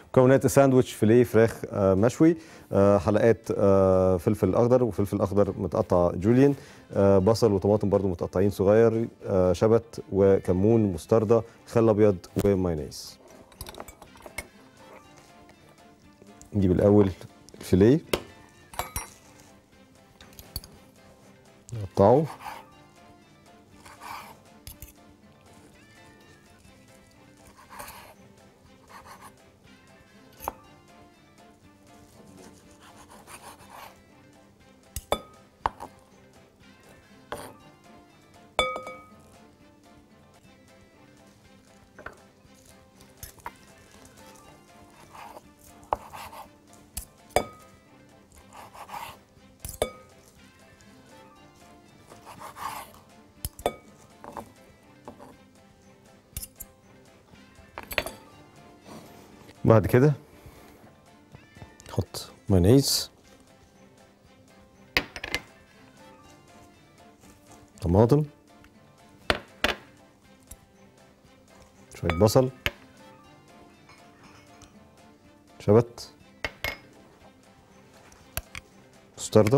مكونات الساندوتش فيليه فراخ آه، مشوي آه، حلقات آه، فلفل اخضر وفلفل اخضر متقطع جوليان آه، بصل وطماطم برضو متقطعين صغير آه، شبت وكمون مستردة خل ابيض ومايونيز نجيب الاول الفيليه نقطعه بعد كده نحط مايونيز طماطم شوية بصل شبت مستردة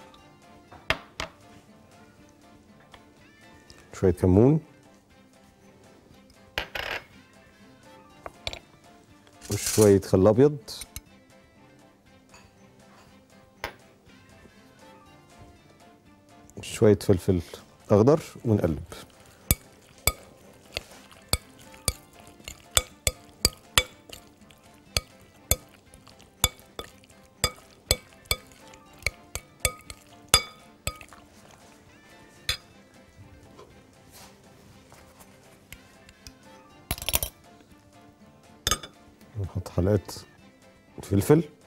شوية كمون وشوية خل أبيض شوية فلفل أخضر ونقلب نحط حلقات فلفل